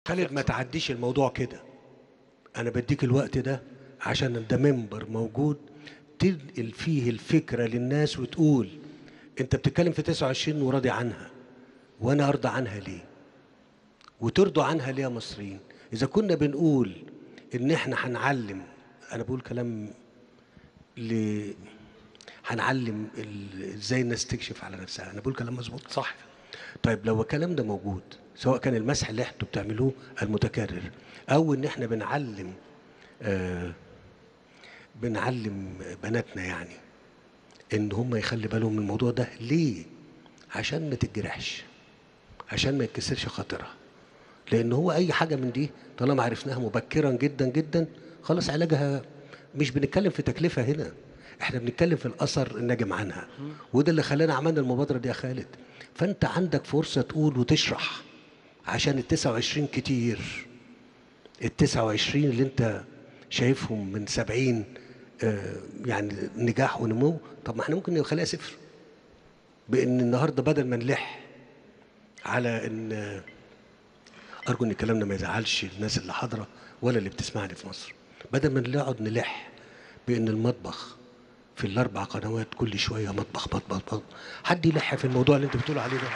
خالد ما تعديش الموضوع كده انا بديك الوقت ده عشان ده منبر موجود تنقل فيه الفكره للناس وتقول انت بتتكلم في 29 وراضي عنها وانا ارضى عنها ليه وترضوا عنها ليه يا مصريين اذا كنا بنقول ان احنا هنعلم انا بقول كلام ل هنعلم ال- ازاي الناس تكشف على نفسها انا بقول كلام مظبوط صح طيب لو الكلام ده موجود سواء كان المسح اللي انتوا بتعملوه المتكرر او ان احنا بنعلم آه بنعلم بناتنا يعني ان هم يخلي بالهم من الموضوع ده ليه عشان ما تتجرحش عشان ما يتكسرش خاطرها لان هو اي حاجه من دي طالما عرفناها مبكرا جدا جدا خلاص علاجها مش بنتكلم في تكلفه هنا احنا بنتكلم في الاثر الناجم عنها وده اللي خلانا عملنا المبادره دي يا خالد فانت عندك فرصه تقول وتشرح عشان ال 29 كتير ال 29 اللي انت شايفهم من 70 آه، يعني نجاح ونمو طب ما احنا ممكن نخليها صفر بان النهارده بدل ما نلح على ان آه، ارجو ان الكلام ده ما يزعلش الناس اللي حاضره ولا اللي بتسمعني في مصر بدل ما نقعد نلح بان المطبخ في الاربع قنوات كل شويه مطبخ مطبخ مطبخ حد يلح في الموضوع اللي انت بتقول عليه ده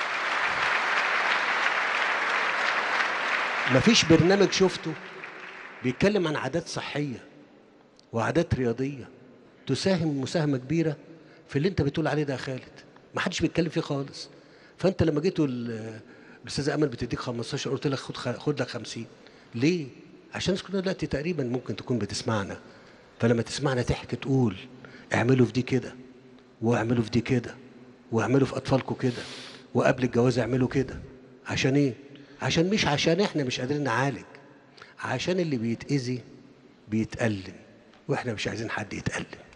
مفيش برنامج شفته بيتكلم عن عادات صحيه وعادات رياضيه تساهم مساهمه كبيره في اللي انت بتقول عليه ده يا خالد ما حدش بيتكلم فيه خالص فانت لما جيتوا ال- الاستاذه امل بتديك 15 قلت لك خد خ- خد لك 50 ليه عشان الناس كلها دلوقتي تقريبا ممكن تكون بتسمعنا فلما تسمعنا تحكي تقول اعملوا في دي كده واعملوا في دي كده واعملوا في اطفالكم كده وقبل الجواز اعملوا كده عشان ايه عشان مش عشان احنا مش قادرين نعالج عشان اللي بيتأذي بيتألم واحنا مش عايزين حد يتألم